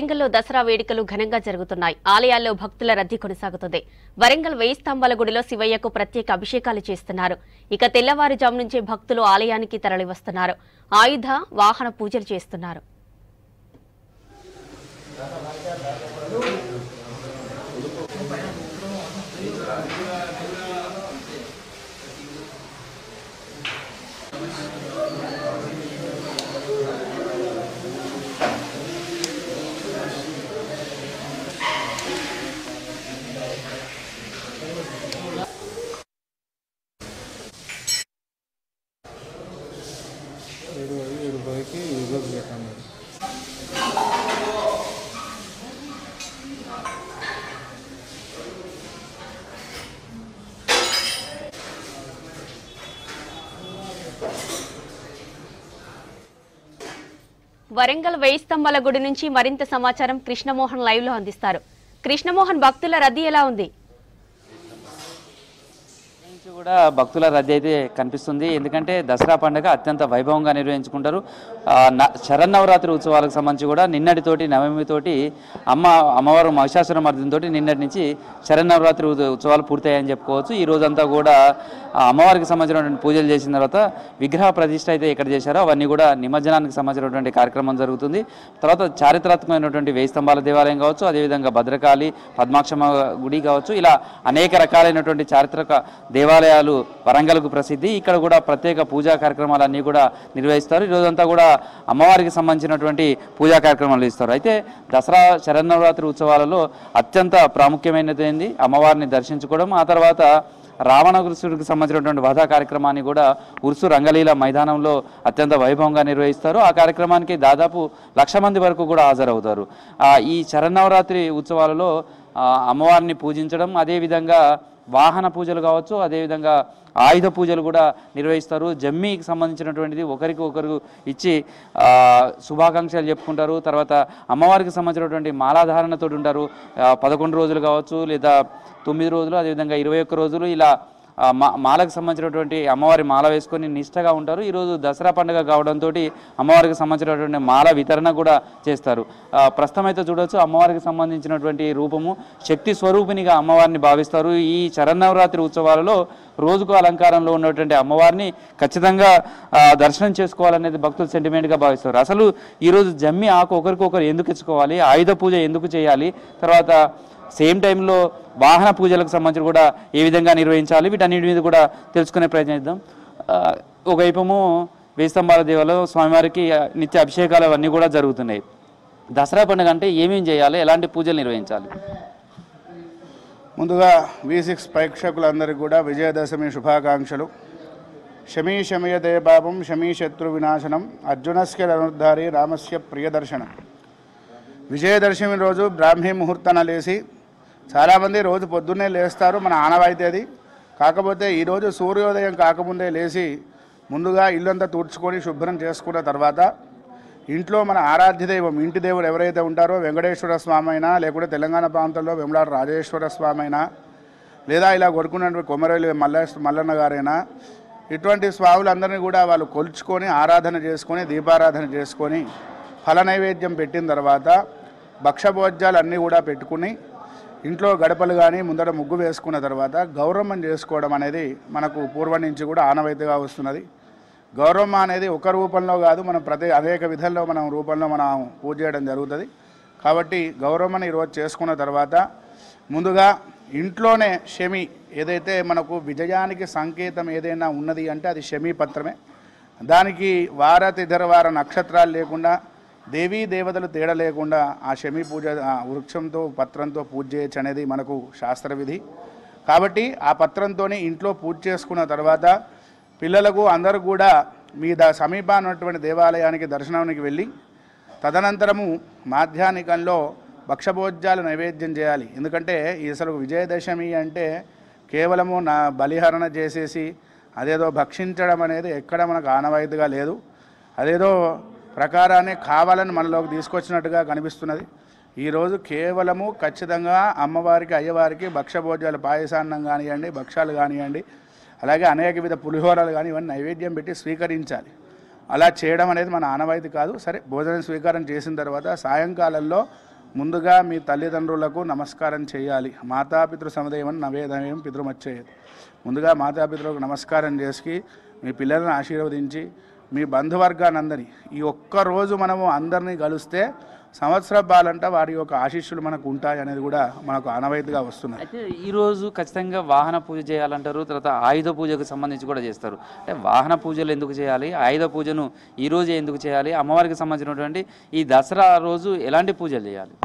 వరంగల్లో దసరా వేడుకలు ఘనంగా జరుగుతున్నాయి ఆలయాల్లో భక్తుల రద్దీ కొనసాగుతుంది వరంగల్ వెయ్యి స్తంభాల గుడిలో శివయ్యకు ప్రత్యేక అభిషేకాలు చేస్తున్నారు ఇక తెల్లవారుజాము నుంచే భక్తులు ఆలయానికి తరలివస్తున్నారు ఆయుధ వాహన పూజలు చేస్తున్నారు ఏడు ఏడు రూపాయలకి ఈరోజు పెట్టాను వరంగల్ వెయ్యి స్తంభాల గుడి నుంచి మరింత సమాచారం కృష్ణమోహన్ లైవ్ లో అందిస్తారు కృష్ణమోహన్ భక్తుల రద్దీ ఎలా ఉంది నుంచి కూడా భక్తుల రద్దీ అయితే కనిపిస్తుంది ఎందుకంటే దసరా పండుగ అత్యంత వైభవంగా నిర్వహించుకుంటారు ఆ, న- శరన్నవరాత్రి ఉత్సవాలకు సంబంధించి కూడా నిన్నటితోటి నవమితోటి అమ్మ అమ్మవారు మహిషాసుర మర్దినితో నిన్నటి నుంచి శరన్నవరాత్రి ఉ- ఉత్సవాలు పూర్తయ్యాయని చెప్పుకోవచ్చు ఈ రోజంతా కూడా ఆ అమ్మవారికి సంబంధించినటువంటి పూజలు చేసిన తర్వాత విగ్రహ ప్రతిష్ట అయితే ఎక్కడ చేశారో అవన్నీ కూడా నిమజ్జనానికి సంబంధించినటువంటి కార్యక్రమం జరుగుతుంది తర్వాత చారిత్రాత్మకమైనటువంటి వేయి స్తంభాల దేవాలయం కావచ్చు అదేవిధంగా భద్రకాళి పద్మాక్షమ గుడి కావచ్చు ఇలా అనేక రకాలైనటువంటి చారిత్రక దేవాలయాలు వరంగల్కు ప్రసిద్ధి ఇక్కడ కూడా ప్రత్యేక పూజా కార్యక్రమాలు అన్నీ కూడా నిర్వహిస్తారు ఈ రోజంతా కూడా అమ్మవారికి సంబంధించినటువంటి పూజా కార్యక్రమాలు ఇస్తారు అయితే దసరా శరన్నవరాత్రి ఉత్సవాలలో అత్యంత ప్రాముఖ్యమైనది అమ్మవారిని దర్శించుకోవడం ఆ తర్వాత రావణగురుసుడికి సంబంధించినటువంటి వధ కార్యక్రమాన్ని కూడా ఉరుసు రంగలీల మైదానంలో అత్యంత వైభవంగా నిర్వహిస్తారు ఆ కార్యక్రమానికి దాదాపు లక్ష మంది వరకు కూడా హాజరవుతారు ఆ, ఈ శరన్నవరాత్రి ఉత్సవాలలో ఆ, అమ్మవారిని పూజించడం అదేవిధంగా వాహన పూజలు కావచ్చు అదేవిధంగా ఆయుధ పూజలు కూడా నిర్వహిస్తారు జమ్మికి సంబంధించినటువంటిది ఒకరికి ఒకరు ఇచ్చి ఆ, శుభాకాంక్షలు చెప్పుకుంటారు తర్వాత అమ్మవారికి సంబంధించినటువంటి మాలాధారణతో ఉంటారు ఆ, పదకొండు రోజులు కావచ్చు లేదా తొమ్మిది రోజులు అదేవిధంగా ఇరవై ఒక్క రోజులు ఇలా ఆ, మా మాలకు సంబంధించినటువంటి అమ్మవారి మాల వేసుకొని నిష్టగా ఉంటారు ఈరోజు దసరా పండుగ కావడంతో అమ్మవారికి సంబంధించినటువంటి మాల వితరణ కూడా చేస్తారు ఆ, ప్రస్తుతం అయితే చూడొచ్చు అమ్మవారికి సంబంధించినటువంటి రూపము శక్తి స్వరూపినిగా అమ్మవారిని భావిస్తారు ఈ శరన్నవరాత్రి ఉత్సవాలలో రోజుకు అలంకారంలో ఉన్నటువంటి అమ్మవారిని ఖచ్చితంగా ఆ, దర్శనం చేసుకోవాలనేది భక్తులు సెంటిమెంట్గా భావిస్తారు అసలు ఈరోజు జమ్మి ఆకు ఒకరికొకరు ఎందుకు ఇచ్చుకోవాలి ఆయుధ పూజ ఎందుకు చేయాలి తర్వాత సేమ్ టైంలో వాహన పూజలకు సంబంధించి కూడా ఏ విధంగా నిర్వహించాలి వీటన్నిటి మీద కూడా తెలుసుకునే ప్రయత్నం చేద్దాం ఆ, ఒకవైపేమో వేయి స్తంభాల దేవాలయం స్వామివారికి ఆ, నిత్య అభిషేకాలు అవన్నీ కూడా జరుగుతున్నాయి దసరా పండుగ అంటే ఏమేం చేయాలి ఎలాంటి పూజలు నిర్వహించాలి ముందుగా వి సిక్స్ ప్రేక్షకులందరికీ కూడా విజయదశమి శుభాకాంక్షలు శమీ శమయదే పాపం శమీ శత్రు వినాశనం అర్జునస్య ధనుర్ధారి రామస్య ప్రియదర్శనం విజయదశమి రోజు బ్రాహ్మీ ముహూర్తాన లేచి చాలామంది రోజు పొద్దున్నే లేస్తారు మన ఆనవాయితీ అది కాకపోతే ఈరోజు సూర్యోదయం కాకముందే లేచి ముందుగా ఇల్లంతా తుడుచుకొని శుభ్రం చేసుకున్న తర్వాత ఇంట్లో మన ఆరాధ్య దైవం ఇంటి దేవుడు ఎవరైతే ఉంటారో వెంకటేశ్వర స్వామి అయినా లేకుంటే తెలంగాణ ప్రాంతంలో వెంబడాడు రాజేశ్వర స్వామి అయినా లేదా ఇలా కొడుకున్నటువంటి కొమరవెల్లి మల్ల మల్లన్న గారైనా ఇటువంటి స్వాములందరినీ కూడా వాళ్ళు కొలుచుకొని ఆరాధన చేసుకొని దీపారాధన చేసుకొని ఫల నైవేద్యం పెట్టిన తర్వాత భక్షభోజ్యాలు అన్నీ కూడా పెట్టుకుని ఇంట్లో గడపలు కానీ ముందర ముగ్గు వేసుకున్న తర్వాత గౌరవం చేసుకోవడం అనేది మనకు పూర్వం నుంచి కూడా ఆనవాయితీగా వస్తున్నది గౌరవం అనేది ఒక రూపంలో కాదు మనం ప్రతి అనేక విధాల్లో మనం రూపంలో మనం పూజ చేయడం జరుగుతుంది కాబట్టి గౌరవం ఈరోజు చేసుకున్న తర్వాత ముందుగా ఇంట్లోనే శమి ఏదైతే మనకు విజయానికి సంకేతం ఏదైనా ఉన్నది అంటే అది శమీ పత్రమే దానికి వార తిథర వార నక్షత్రాలు లేకుండా దేవీ దేవతలు తేడా లేకుండా ఆ శమీ పూజ ఆ వృక్షంతో పత్రంతో పూజ చేయొచ్చు అనేది మనకు శాస్త్ర విధి కాబట్టి ఆ పత్రంతో ఇంట్లో పూజ చేసుకున్న తర్వాత పిల్లలకు అందరూ కూడా మీ ద సమీపాన ఉన్నటువంటి దేవాలయానికి దర్శనానికి వెళ్ళి తదనంతరము మాధ్యాహ్నికంలో భక్షభోజ్యాలు నైవేద్యం చేయాలి ఎందుకంటే ఈ అసలు విజయదశమి అంటే కేవలము నా బలిహరణ చేసేసి అదేదో భక్షించడం అనేది ఎక్కడ మనకు ఆనవాయితీగా లేదు అదేదో ప్రకారాన్ని కావాలని మనలోకి తీసుకొచ్చినట్టుగా కనిపిస్తున్నది ఈరోజు కేవలము ఖచ్చితంగా అమ్మవారికి అయ్యవారికి భక్షభోజ్యాలు పాయసాన్నం కానివ్వండి భక్షాలు కానివ్వండి అలాగే అనేక విధ పులిహోరాలు కానీ ఇవన్నీ నైవేద్యం పెట్టి స్వీకరించాలి అలా చేయడం అనేది మన ఆనవాయితీ కాదు సరే భోజనం స్వీకారం చేసిన తర్వాత సాయంకాలంలో ముందుగా మీ తల్లిదండ్రులకు నమస్కారం చేయాలి మాతాపితృ సమదయం నవేదయం పితృమచ్చేయదు ముందుగా మాతాపితృలకు నమస్కారం చేసి మీ పిల్లలను ఆశీర్వదించి మీ బంధువర్గానందరి ఈ ఒక్క రోజు మనము అందరినీ కలిస్తే సంవత్సర బాలంట వారి యొక్క ఆశీస్సులు మనకు ఉంటాయి అనేది కూడా మనకు ఆనవాయితీగా వస్తున్నది అయితే ఈ రోజు ఖచ్చితంగా వాహన పూజ చేయాలంటారు తర్వాత ఆయుధ పూజకు సంబంధించి కూడా చేస్తారు అంటే వాహన పూజలు ఎందుకు చేయాలి ఆయుధ పూజను ఈ రోజే ఎందుకు చేయాలి అమ్మవారికి సంబంధించినటువంటి ఈ దసరా రోజు ఎలాంటి పూజలు చేయాలి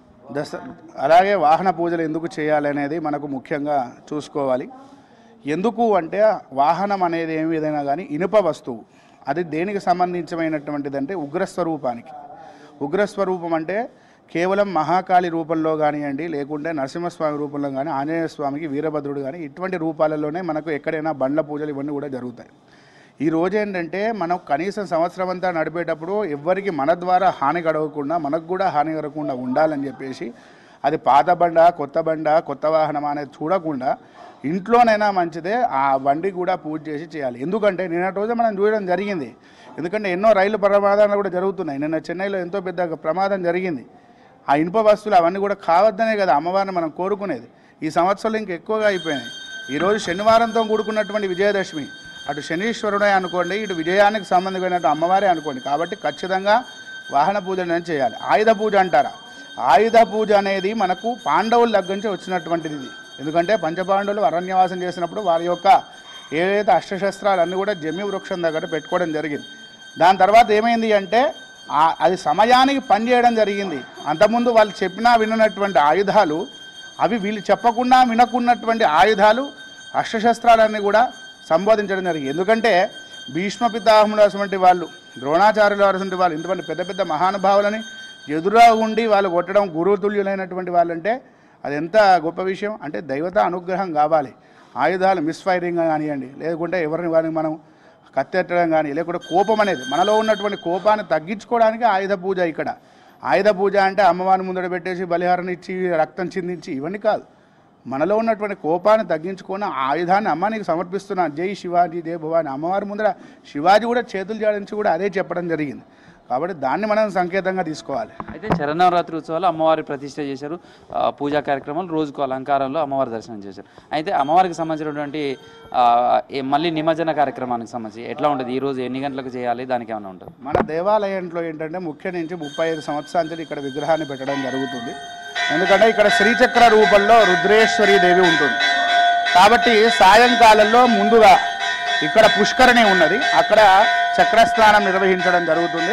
దస అలాగే వాహన పూజలు ఎందుకు చేయాలి అనేది మనకు ముఖ్యంగా చూసుకోవాలి ఎందుకు అంటే వాహనం అనేది ఏమి ఏదైనా కానీ ఇనుప వస్తువు అది దేనికి సంబంధించినటువంటిది అంటే ఉగ్రస్వరూపానికి ఉగ్రస్వరూపం అంటే కేవలం మహాకాళి రూపంలో కానివ్వండి లేకుంటే నరసింహస్వామి రూపంలో కానీ ఆంజనేయ స్వామికి వీరభద్రుడు కానీ ఇటువంటి రూపాలలోనే మనకు ఎక్కడైనా బండ్ల పూజలు ఇవన్నీ కూడా జరుగుతాయి ఈ రోజు ఏంటంటే మనం కనీసం సంవత్సరం అంతా నడిపేటప్పుడు ఎవ్వరికి మన ద్వారా హాని కలగకుండా మనకు కూడా హాని కలగకుండా ఉండాలని చెప్పేసి అది పాత బండ కొత్త బండ కొత్త వాహనం అనేది చూడకుండా ఇంట్లోనైనా మంచిదే ఆ బండి కూడా పూజ చేసి చేయాలి ఎందుకంటే నిన్నటి రోజు మనం చూడడం జరిగింది ఎందుకంటే ఎన్నో రైలు ప్రమాదాలు కూడా జరుగుతున్నాయి నిన్న చెన్నైలో ఎంతో పెద్ద ప్రమాదం జరిగింది ఆ ఇనుప వస్తువులు అవన్నీ కూడా కావద్దనే కదా అమ్మవారిని మనం కోరుకునేది ఈ సంవత్సరంలో ఇంకా ఎక్కువగా అయిపోయినాయి ఈరోజు శనివారంతో కూడుకున్నటువంటి విజయదశమి అటు శనీశ్వరుడే అనుకోండి ఇటు విజయానికి సంబంధమైనట్టు అమ్మవారే అనుకోండి కాబట్టి ఖచ్చితంగా వాహన పూజ అనేది చేయాలి ఆయుధ పూజ అంటారా ఆయుధ పూజ అనేది మనకు పాండవుల దగ్గర నుంచి వచ్చినటువంటిది ఇది ఎందుకంటే పంచపాండవులు అరణ్యవాసం చేసినప్పుడు వారి యొక్క ఏదైతే అష్టశస్త్రాలు అన్నీ కూడా జమ్మి వృక్షం దగ్గర పెట్టుకోవడం జరిగింది దాని తర్వాత ఏమైంది అంటే ఆ- అది సమయానికి పనిచేయడం జరిగింది అంతకుముందు వాళ్ళు చెప్పినా విననటువంటి ఆయుధాలు అవి వీళ్ళు చెప్పకుండా వినకున్నటువంటి ఆయుధాలు అష్టశస్త్రాలన్నీ కూడా సంబోధించడం జరిగింది ఎందుకంటే భీష్మ పితామహుడు అటువంటి వాళ్ళు ద్రోణాచార్యులు అటువంటి వాళ్ళు ఇంటువంటి పెద్ద పెద్ద మహానుభావులని ఎదురుగా ఉండి వాళ్ళు కొట్టడం గురుతుల్యులైనటువంటి వాళ్ళంటే అది ఎంత గొప్ప విషయం అంటే దైవత అనుగ్రహం కావాలి ఆయుధాలు మిస్ఫైరింగ్ కానివ్వండి లేకుంటే ఎవరిని వారిని మనం కత్తెట్టడం కానీ లేకుంటే కోపం అనేది మనలో ఉన్నటువంటి కోపాన్ని తగ్గించుకోవడానికి ఆయుధ పూజ ఇక్కడ ఆయుధ పూజ అంటే అమ్మవారిని ముందర పెట్టేసి బలిహారం ఇచ్చి రక్తం చిందించి ఇవన్నీ కాదు మనలో ఉన్నటువంటి కోపాన్ని తగ్గించుకొని ఆ ఆయుధాన్ని అమ్మ నీకు సమర్పిస్తున్నాను జై శివాజీ జై భవాని అమ్మవారి ముందర శివాజీ కూడా చేతులు జాడించి కూడా అదే చెప్పడం జరిగింది కాబట్టి దాన్ని మనం సంకేతంగా తీసుకోవాలి అయితే శరణవరాత్రి ఉత్సవాలు అమ్మవారి ప్రతిష్ట చేశారు ఆ, పూజా కార్యక్రమాలు రోజుకు అలంకారంలో అమ్మవారి దర్శనం చేశారు అయితే అమ్మవారికి సంబంధించినటువంటి ఆ, ఏ- మళ్ళీ నిమజ్జన కార్యక్రమానికి సంబంధించి ఎట్లా ఉంటుంది ఈ రోజు ఎన్ని గంటలకు చేయాలి దానికి ఏమైనా ఉంటుంది మన దేవాలయంలో ఏంటంటే ముఖ్య నుంచి ముప్పై ఐదు సంవత్సరాల నుంచి ఇక్కడ విగ్రహాన్ని పెట్టడం జరుగుతుంది ఎందుకంటే ఇక్కడ శ్రీచక్ర రూపంలో రుద్రేశ్వరి దేవి ఉంటుంది కాబట్టి సాయంకాలంలో ముందుగా ఇక్కడ పుష్కరిణి ఉన్నది అక్కడ చక్రస్నానం నిర్వహించడం జరుగుతుంది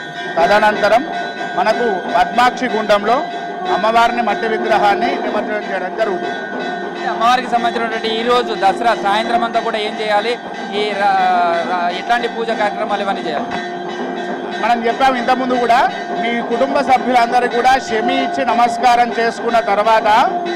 తదనంతరం మనకు పద్మాక్షి గుండంలో అమ్మవారిని మట్టి విగ్రహాన్ని నిమజ్జనం చేయడం జరుగుతుంది అయితే అమ్మవారికి సంబంధించినటువంటి ఈ రోజు దసరా సాయంత్రం అంతా కూడా ఏం చేయాలి ఈ రా- రా- ఎట్లాంటి పూజ కార్యక్రమాలు ఇవన్నీ చేయాలి మనం చెప్పాము ఇంతకుముందు కూడా మీ కుటుంబ సభ్యులందరూ కూడా క్షమి ఇచ్చి నమస్కారం చేసుకున్న తర్వాత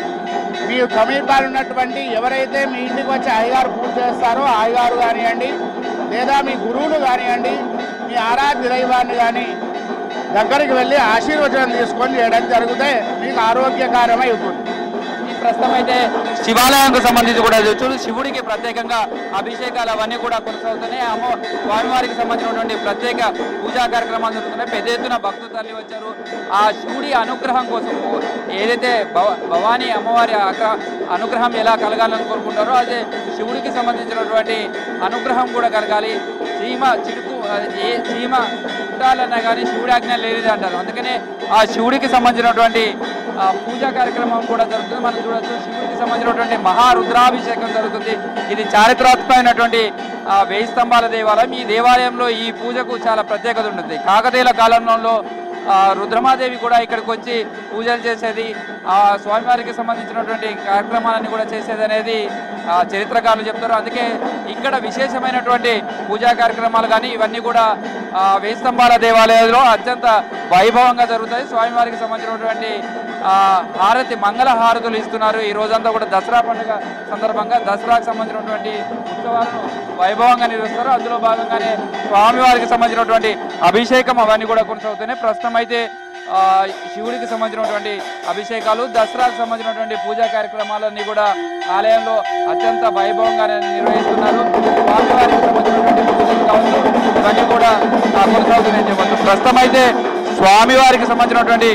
మీ సమీపాలు ఉన్నటువంటి ఎవరైతే మీ ఇంటికి వచ్చి అయ్యగారు పూజ చేస్తారో ఆ అయ్యగారు కానివ్వండి లేదా మీ గురువులు కానివ్వండి మీ ఆరాధ్య దైవాన్ని కానీ దగ్గరికి వెళ్ళి ఆశీర్వచనం తీసుకొని చేయడం జరిగితే మీకు ఆరోగ్యకరమై అవుతుంది ఈ ప్రస్తుతం అయితే శివాలయానికి సంబంధించి కూడా చూడు శివుడికి ప్రత్యేకంగా అభిషేకాలు అవన్నీ కూడా కొనసాగుతున్నాయి అమ్మ స్వామివారికి సంబంధించినటువంటి ప్రత్యేక పూజా కార్యక్రమాలు జరుగుతున్నాయి పెద్ద ఎత్తున భక్తులు తరలి వచ్చారు ఆ శివుడి అనుగ్రహం కోసం ఏదైతే భవ భవానీ అమ్మవారి ఆగ్ర- అనుగ్రహం ఎలా కలగాలని కోరుకుంటారో అదే శివుడికి సంబంధించినటువంటి అనుగ్రహం కూడా కలగాలి చీమ చిడుకు ఏ చీమ పుట్టాలన్నా కానీ శివుడి ఆజ్ఞ లేదు అంటారు అందుకనే ఆ శివుడికి సంబంధించినటువంటి ఆ, పూజా కార్యక్రమం కూడా జరుగుతుంది మనం చూడొచ్చు శివుడికి సంబంధించినటువంటి మహారుద్రాభిషేకం జరుగుతుంది ఇది చారిత్రాత్మకమైనటువంటి ఆ, వేయి స్తంభాల దేవాలయం ఈ దేవాలయంలో ఈ పూజకు చాలా ప్రత్యేకత ఉంటుంది కాకతీయుల కాలంలో ఆ, రుద్రమాదేవి కూడా ఇక్కడికి వచ్చి పూజలు చేసేది ఆ స్వామివారికి సంబంధించినటువంటి కార్యక్రమాలన్నీ కూడా చేసేది అనేది ఆ, చరిత్రకారులు చెప్తారు అందుకే ఇక్కడ విశేషమైనటువంటి పూజా కార్యక్రమాలు కానీ ఇవన్నీ కూడా ఆ, వేయి స్తంభాల దేవాలయంలో అత్యంత వైభవంగా జరుగుతాయి స్వామివారికి సంబంధించినటువంటి ఆ, హారతి మంగళ హారతులు ఇస్తున్నారు ఈ రోజంతా కూడా దసరా పండుగ సందర్భంగా దసరాకు సంబంధించినటువంటి ఉత్సవాలను వైభవంగా నిర్వహిస్తారు అందులో భాగంగానే స్వామివారికి సంబంధించినటువంటి అభిషేకం అవన్నీ కూడా కొనసాగుతున్నాయి ప్రస్తుతం అయితే ఆ, శివుడికి సంబంధించినటువంటి అభిషేకాలు దసరాకు సంబంధించినటువంటి పూజా కార్యక్రమాలన్నీ కూడా ఆలయంలో అత్యంత వైభవంగా నిర్వహిస్తున్నారు స్వామివారికి సంబంధించినటువంటి పూజలు కావచ్చు ఇవన్నీ కూడా ఆ, కొనసాగుతున్నాయని చెప్పచ్చు ప్రస్తుతం అయితే స్వామివారికి సంబంధించినటువంటి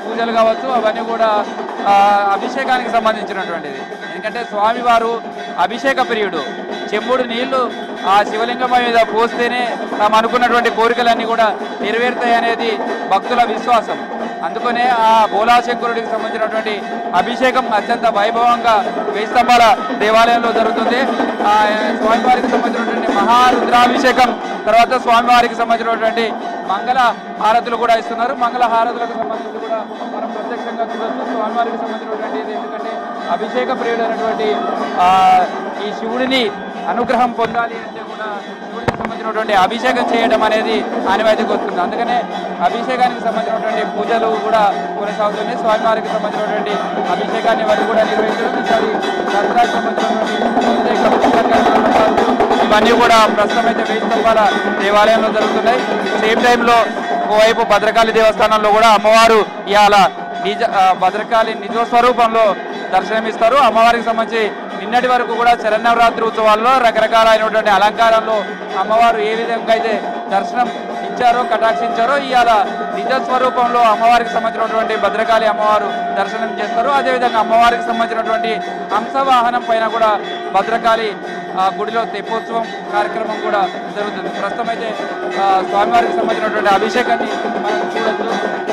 పూజలు కావచ్చు అవన్నీ కూడా ఆ, అభిషేకానికి సంబంధించినటువంటిది ఎందుకంటే స్వామివారు అభిషేక ప్రియుడు చెంబుడు నీళ్లు ఆ శివలింగం మీద పోస్తేనే తాము అనుకున్నటువంటి కోరికలన్నీ కూడా నెరవేరుతాయి అనేది భక్తుల విశ్వాసం అందుకనే ఆ బోలాశంకరుడికి సంబంధించినటువంటి అభిషేకం అత్యంత వైభవంగా వెయ్యి స్తంభాల దేవాలయంలో జరుగుతుంది ఆ స్వామివారికి సంబంధించినటువంటి మహారుద్రాభిషేకం తర్వాత స్వామివారికి సంబంధించినటువంటి మంగళ హారతులు కూడా ఇస్తున్నారు మంగళ హారతులకు సంబంధించి కూడా మనం ప్రత్యక్షంగా చూడొచ్చు స్వామివారికి సంబంధించినటువంటి ఇది ఎందుకంటే అభిషేక ప్రియుడైనటువంటి ఆ, ఈ శివుడిని అనుగ్రహం పొందాలి అంటే కూడా శివుడికి సంబంధించినటువంటి అభిషేకం చేయడం అనేది ఆనవాయితీకి వస్తుంది అందుకనే అభిషేకానికి సంబంధించినటువంటి పూజలు కూడా కొనసాగుతుంది స్వామివారికి సంబంధించినటువంటి అభిషేకాన్ని వారు కూడా నిర్వహించడం ఈసారి దసరాకి సంబంధించినటువంటి ప్రత్యేక పూజా కార్యక్రమాలు ఇవన్నీ కూడా ప్రస్తుతం అయితే వెయ్యి స్తంభాల దేవాలయంలో జరుగుతున్నాయి సేమ్ టైంలో ఓవైపు భద్రకాళి దేవస్థానంలో కూడా అమ్మవారు ఇవాళ నిజ ఆ, భద్రకాళి నిజ స్వరూపంలో దర్శనమిస్తారు అమ్మవారికి సంబంధించి నిన్నటి వరకు కూడా శరన్నవరాత్రి ఉత్సవాల్లో రకరకాలైనటువంటి అలంకారంలో అమ్మవారు ఏ విధంగా అయితే దర్శనం ఇచ్చారో కటాక్షించారో ఇవాళ నిజ స్వరూపంలో అమ్మవారికి సంబంధించినటువంటి భద్రకాళి అమ్మవారు దర్శనం చేస్తారు అదేవిధంగా అమ్మవారికి సంబంధించినటువంటి హంసవాహనం పైన కూడా భద్రకాళి ఆ, గుడిలో తెప్పోత్సవం కార్యక్రమం కూడా జరుగుతుంది ప్రస్తుతం అయితే ఆ, స్వామివారికి సంబంధించినటువంటి అభిషేకాన్ని మనం చూడొచ్చు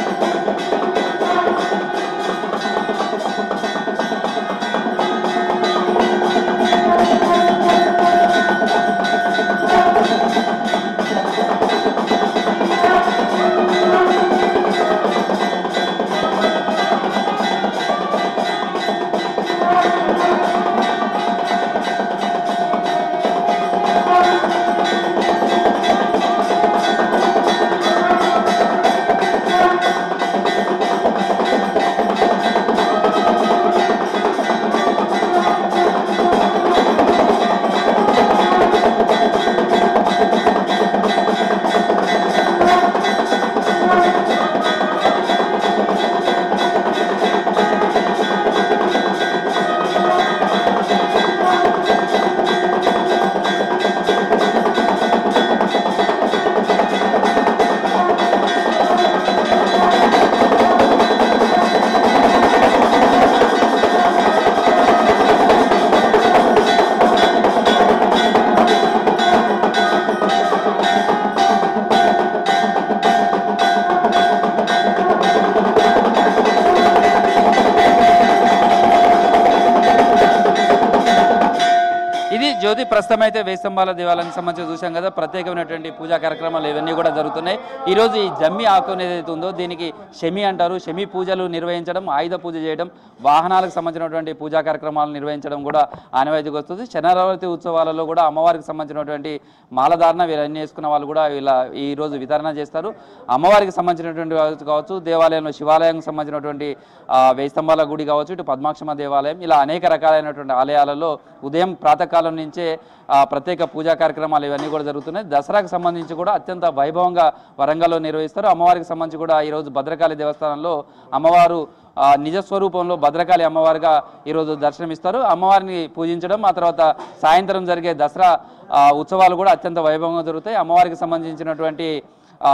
ఇది జ్యోతి ప్రస్తుతం అయితే వేయి స్తంభాల దేవాలయానికి సంబంధించి చూసాం కదా ప్రత్యేకమైనటువంటి పూజా కార్యక్రమాలు ఇవన్నీ కూడా జరుగుతున్నాయి ఈ రోజు ఈ జమ్మి ఆకు అనేది ఏదైతే ఉందో దీనికి షమి అంటారు షమి పూజలు నిర్వహించడం ఆయుధ పూజ చేయడం వాహనాలకు సంబంధించినటువంటి పూజా కార్యక్రమాలు నిర్వహించడం కూడా ఆనవాయితీకి వస్తుంది శనరావతి ఉత్సవాలలో కూడా అమ్మవారికి సంబంధించినటువంటి మాలధారణ వీరన్నీ వేసుకున్న వాళ్ళు కూడా ఇలా ఈ రోజు వితరణ చేస్తారు అమ్మవారికి సంబంధించినటువంటి వాళ్ళు కావచ్చు దేవాలయంలో శివాలయానికి సంబంధించినటువంటి ఆ, వేయి స్తంభాల గుడి కావచ్చు ఇటు పద్మాక్షమ దేవాలయం ఇలా అనేక రకాలైనటువంటి ఆలయాలలో ఉదయం ప్రాతకాలం నుంచే ఆ, ప్రత్యేక పూజా కార్యక్రమాలు ఇవన్నీ కూడా జరుగుతున్నాయి దసరాకు సంబంధించి కూడా అత్యంత వైభవంగా వరంగల్లో నిర్వహిస్తారు అమ్మవారికి సంబంధించి కూడా ఈరోజు భద్రకాళి దేవస్థానంలో అమ్మవారు ఆ, నిజ స్వరూపంలో భద్రకాళి అమ్మవారిగా ఈరోజు దర్శనమిస్తారు అమ్మవారిని పూజించడం ఆ తర్వాత సాయంత్రం జరిగే దసరా ఆ, ఉత్సవాలు కూడా అత్యంత వైభవంగా జరుగుతాయి అమ్మవారికి సంబంధించినటువంటి ఆ,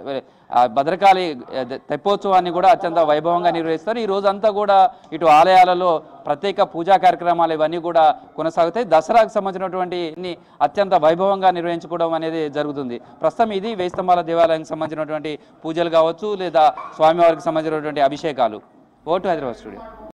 ఆ, భద్రకాళి ఆ, ద- తెప్పోత్సవాన్ని కూడా అత్యంత వైభవంగా నిర్వహిస్తారు ఈ రోజంతా కూడా ఇటు ఆలయాలలో ప్రత్యేక పూజా కార్యక్రమాలు ఇవన్నీ కూడా కొనసాగుతాయి దసరాకు సంబంధించినటువంటి ఇన్ని అత్యంత వైభవంగా నిర్వహించుకోవడం అనేది జరుగుతుంది ప్రస్తుతం ఇది వేయి స్తంభాల దేవాలయానికి సంబంధించినటువంటి పూజలు కావచ్చు లేదా స్వామివారికి సంబంధించినటువంటి అభిషేకాలు ఓటు హైదరాబాద్ స్టూడియో